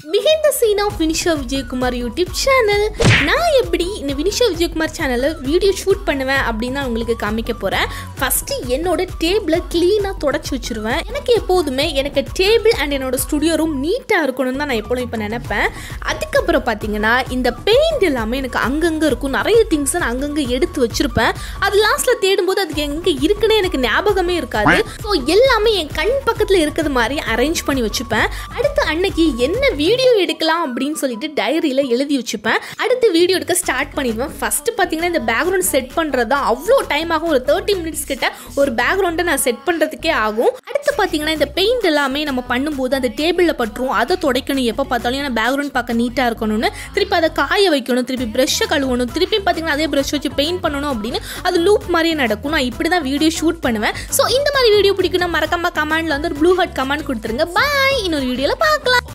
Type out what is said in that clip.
behind the scene of Vinisha Vijayakumar YouTube channel நான் எப்படி இந்த வினிஷா விஜயகுமார் சேனலில் வீடியோ ஷூட் பண்ணுவேன் அப்படின்னு நான் உங்களுக்கு காமிக்க போகிறேன் ஃபஸ்ட்டு என்னோட டேபிளை க்ளீனாக தொடச்சி வச்சுருவேன் எனக்கு எப்போதுமே எனக்கு டேபிள் அண்ட் என்னோட ஸ்டுடியோ ரூம் நீட்டாக இருக்கணும்னு தான் நான் எப்போதும் இப்போ நினைப்பேன் அதுக்கப்புறம் பார்த்தீங்கன்னா இந்த பெயிண்ட் எல்லாமே எனக்கு அங்கங்கே இருக்கும் நிறைய திங்ஸ் நான் அங்கங்கே எடுத்து வச்சுருப்பேன் அது லாஸ்ட்டில் தேடும்போது அதுக்கு எங்கே இருக்குன்னே எனக்கு ஞாபகமே இருக்காது ஸோ எல்லாமே என் கண் பக்கத்தில் இருக்கிறது மாதிரி அரேஞ்ச் பண்ணி வச்சுப்பேன் அடுத்து அன்னைக்கு என்ன வீடியோ எடுக்கலாம் அப்படின்னு சொல்லிட்டு டைரியில் எழுதி வச்சுப்பேன் அடுத்து வீடியோ எடுக்க ஸ்டார்ட் பண்ணிடுவேன் ஃபஸ்ட்டு பார்த்தீங்கன்னா இந்த பேக்ரவுண்ட் செட் பண்ணுறது தான் அவ்வளோ டைம் ஆகும் ஒரு தேர்ட்டி மினிட்ஸ் கிட்ட ஒரு பேக்ரவுண்டை நான் செட் பண்ணுறதுக்கே ஆகும் அடுத்து பார்த்தீங்கன்னா இந்த பெயிண்ட் எல்லாமே நம்ம பண்ணும்போது அந்த டேபிளில் பட்டுரும் அதை துடைக்கணும் எப்போ பார்த்தாலும் ஏன்னா பேக்ரவுண்ட் பார்க்க நீட்டாக இருக்கணும்னு திருப்பி அதை காய வைக்கணும் திருப்பி ப்ரெஷ்ஷை கழுவணும் திருப்பி பார்த்தீங்கன்னா அதே ப்ரஷ் வச்சு பெயிண்ட் பண்ணணும் அப்படின்னு அது லூப் மாதிரியே நடக்கும் நான் இப்படி தான் வீடியோ ஷூட் பண்ணுவேன் ஸோ இந்த மாதிரி வீடியோ பிடிக்கணும் மறக்காம கமெண்ட்ல வந்து ஒரு ப்ளூ ஹார்ட் கமெண்ட் கொடுத்துருங்க பாய் இன்னொரு வீடியோவில் பார்க்கலாம்